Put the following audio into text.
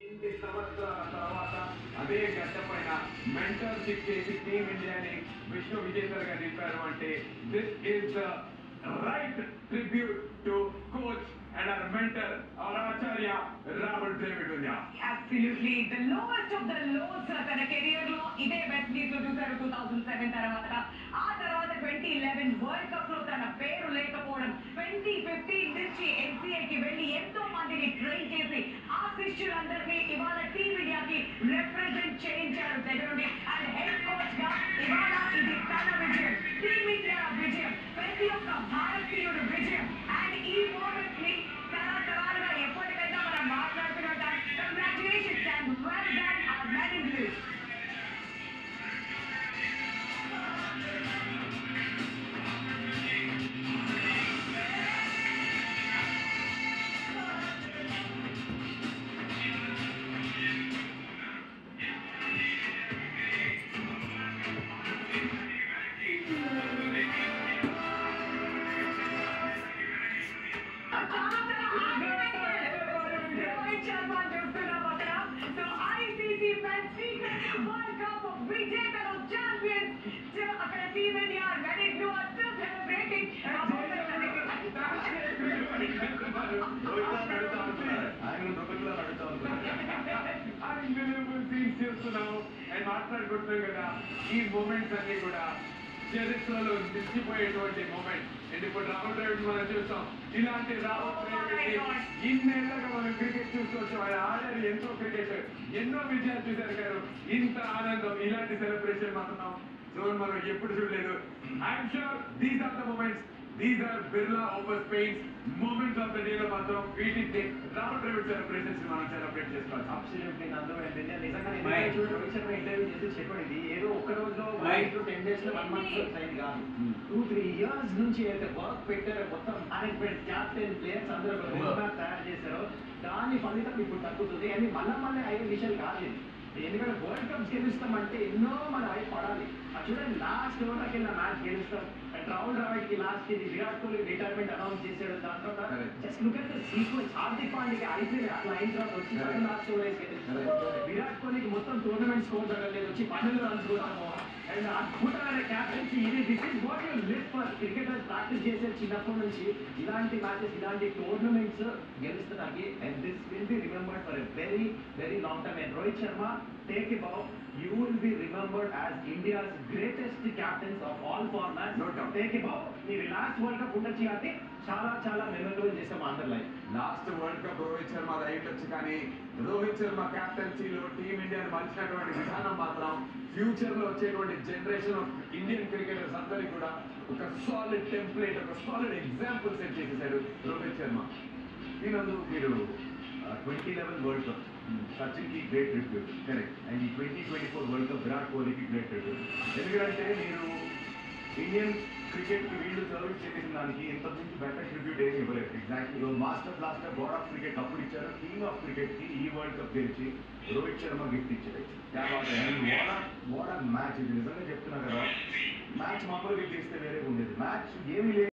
ఇన్ని సంవత్సరాల తర్వాత అదే గడ్డ పైన మెంటర్షిప్ చేసి టీమ్ ఇండియాని విశ్వ విజేతలుగా నింపారు అంటే this is the right tribute to coach and our mentor our Acharya Rahul Dravid విద్యా absolutely the lowest of the lows తన కెరియర్ లో ఇదే వెస్ట్ ఇండీస్ లో చూసారు టూ థౌసండ్ సెవెన్ తర్వాత ఆ తర్వాత ట్వంటీ లెవెన్ వరల్డ్ కప్ లో తన పేరు లేకపోవడం ట్వంటీ ఫిఫ్టీన్ నుంచి NCA కి వెళ్ళి ఎంతో మందిని ట్రైన్ చేసి ఆ శిష్యులందరినీ ఇవాళ టీమ్ ఇండియాకి రిప్రజెంట్ చేయించారు దగ్గరుండి అండ్ హెడ్ కోచ్ గా ఇవాళ ఇది తన విజయం టీమ్ ఇండియా విజయం ప్రతి ఒక్క భారతీయుడు విజయం అండ్ ఈ మూమెంట్ ని తరతరాలుగా ఎప్పటికైనా మనం మాట్లాడుతున్నట్టు congratulations and well done our men English Rohit Sharma చూస్తున్నాం అక్కడ so ICC men's T world cup విజేతలు ఛాంపియన్స్ అక్కడ team India ready to still celebrating unbelievable scenes చూస్తున్నాం అండ్ మాట్లాడుకుంటున్నాం కదా ఈ మూమెంట్స్ అన్ని కూడా చరిత్రలో నిలిచిపోయేటువంటి మూమెంట్ అండ్ ఇప్పుడు రాహుల్ ద్రవిడ్ మనం చూస్తాం ఇలాంటి రాహుల్ ద్రవిడ్ ఇన్నేళ్ళగా మనం క్రికెట్ చూసుకోవచ్చు ఆయన ఆడారు ఎంతో క్రికెట్ ఎన్నో విజయాలు చూశారు గారు ఇంత ఆనందం ఇలాంటి సెలబ్రేషన్ మాత్రం సో మనం ఎప్పుడు చూడలేదు I'm sure these are the moments these are బిర్లా ఓవర్ స్పెయిన్స్ మూమెంట్స్ ఆఫ్ ద డే లో మాత్రం వీటికి రాహుల్ ద్రవిడ్ సెలబ్రేషన్స్ మనం సెలబ్రేట్ చేసుకోవాలి అబ్సల్యూట్లీ నందు అండ్ విజయ్ నిజంగా Right. నేను చూడు రోహిత్ శర్మ ఇంటర్వ్యూ చేసి చెప్పండి ఇది ఏదో ఒక్క రోజులో Right. టు టెన్ డేస్ లో వన్ మంత్ సైన్ కాదు టూ త్రీ ఇయర్స్ నుంచి అయితే వర్క్ పెట్టారో మొత్తం మేనేజ్మెంట్ క్యాప్టెన్ ప్లేయర్స్ అందరూ ఒక road map తయారు చేశారో దాని ఫలితం ఇప్పుడు తగ్గుతుంది అని మళ్ళీ మళ్ళీ అయ్యే విషయాలు కాదు ఇది. ఎందుకంటే వరల్డ్ కప్ గెలుస్తామంటే ఎన్నో మన అయి పడాలి అది చూడండి లాస్ట్ ఓవర్కి వెళ్ళిన మ్యాచ్ గెలుస్తాం అండ్ రాహుల్ ద్రావిడ్ కి లాస్ట్ కి విరాట్ కోహ్లీ రిటైర్మెంట్ అనౌన్స్ చేశాడు దాని తర్వాత Correct. Just look at the sequence Hardik పాండ్యాకి ఐపీఎల్ అట్లా అయిన తర్వాత వచ్చి Correct. లాస్ట్ ఓవర్ విరాట్ కోహ్లీకి మొత్తం టోర్నమెంట్ స్కోర్ జరగలేదు వచ్చి పన్నెండు రన్స్ కొట్టాము అండ్ అద్భుతమైన క్యాప్టెన్సీ ఇది this is what you live for cricketers practice చేసే చిన్నప్పటి నుంచి ఇలాంటి మ్యాచెస్ ఇలాంటి టోర్నమెంట్స్ గెలుస్తానికి and this will be remembered for a very very long time and Rohit Sharma take it out you will be remembered as India's greatest captains of all formats No doubt. Take it out మీరు last world cup ఉండొచ్చు కాబట్టి చాలా చాలా memorable చేసాం అందరి life last world cup Rohit Sharma వచ్చు కానీ Rohit Sharma కెప్టెన్సీలో team ఇండియాని మలిచినటువంటి విధానం మాత్రం ఫ్యూచర్ లో వచ్చేటువంటి జనరేషన్ ఆఫ్ ఇండియన్ క్రికెటర్స్ అందరికి కూడా ఒక సాలిడ్ టెంప్లెట్ ఒక సాలిడ్ ఎగ్జాంపుల్ సెట్ చేసేసాడు రోహిత్ శర్మ దీనందు మీరు twenty eleven world cup Sachin కి గ్రేట్ ట్రిబ్యూట్ కరెక్ట్ అండ్ ఈ twenty twenty four world cup Virat కోహ్లీకి గ్రేట్ ట్రిబ్యూట్ ఎందుకంటే మీరు ఇండియన్ క్రికెట్ కి వీళ్ళు సర్వీస్ చేసిన దానికి ఇంత నుంచి బెటర్ ట్రిబ్యూట్ ఏమి ఇవ్వలేదు exactly master blaster god of cricket అప్పుడు ఇచ్చారు కింగ్ ఆఫ్ క్రికెట్ కి ఈ వరల్డ్ కప్ గెలిచి రోహిత్ శర్మ గిఫ్ట్ ఇచ్చారు వాడ మ్యాచ్ ఇది నిజంగా చెప్తున్నా కదా మ్యాచ్ మామూలుగా గెలిస్తే వేరే ఉండేది మ్యాచ్ ఏమీ లేదు